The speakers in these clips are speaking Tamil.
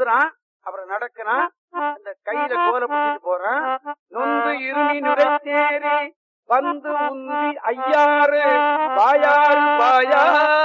சுத்துறான் அப்புறம் நடக்கிறான் அந்த கையில கோல பிடிச்சிட்டு போறான் நொந்து இருமி நுரைத்தேறி வந்து உந்தி ஐயாறு வாயாறு வாயா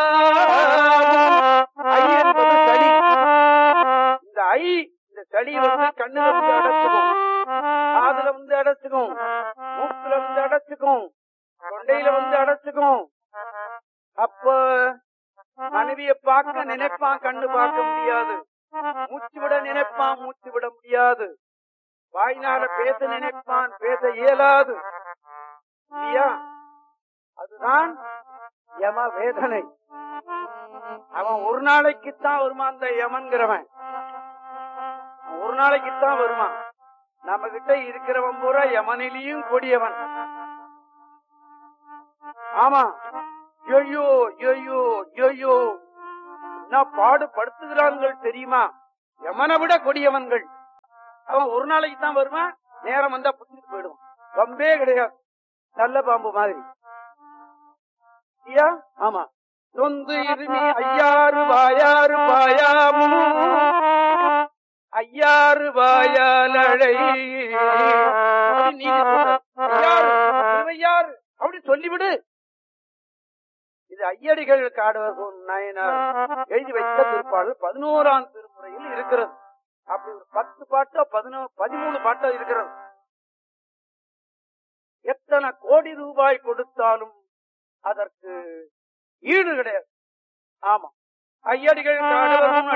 ஐ என்பது சளி இந்த ஐ இந்த சளி வந்து கண்ணுல வந்து அடைச்சுக்கும் காதுல வந்து அடைச்சுக்கும் மூக்குல வந்து அடைச்சுக்கும் தொண்டையில வந்து அடைச்சுக்கும் அப்ப மனைவிய பார்க்க நினைப்பான் கண்ணு பார்க்க முடியாது மூச்சு விட நினைப்பான் மூச்சு விட முடியாது வாய்னால பேச நினைப்பான் பேச இயலாது இல்லையா அதுதான் யம வேதனை அவன் ஒரு நாளைக்குத்தான் வருமான் அந்த யமன்கிறவன் அவன் ஒரு நாளைக்குத்தான் வருமான் நம்ம கிட்ட இருக்கிறவன் பூரா யமனிலையும் கொடியவன் ஆமா ஐயோ ஐயோ ஐயோ என்ன பாடுபடுத்துகிறார்கள் தெரியுமா யமனை விட கொடியவன்கள் அவன் ஒரு நாளைக்கு தான் வருவான் நேரம் வந்தா புடிச்சிட்டு போயிடுவான் வம்பே கிடையாது நல்ல பாம்பு மாதிரி ஐயா ஆமா நொந்து இருமி ஐயாறு வாயாறு பாயாமு ஐயாறு வாயாலழை அப்படி நீங்க சொல்ற. ஐயாறு, திருவையாறு அப்படி சொல்லிவிடு இது ஐயடிகள் காடுவர் நாயனார் எழுதி வைத்த திருப்பாடல் பதினோராம் திருமுறையில் இருக்கிறது அப்படி ஒரு பத்து பாட்டோ பதினோ பதிமூணு பாட்டோ இருக்கிறது எத்தனை கோடி ரூபாய் கொடுத்தாலும் அதற்கு ஈடு கிடையாது ஆமா ஐயடிகள் காடுவரும்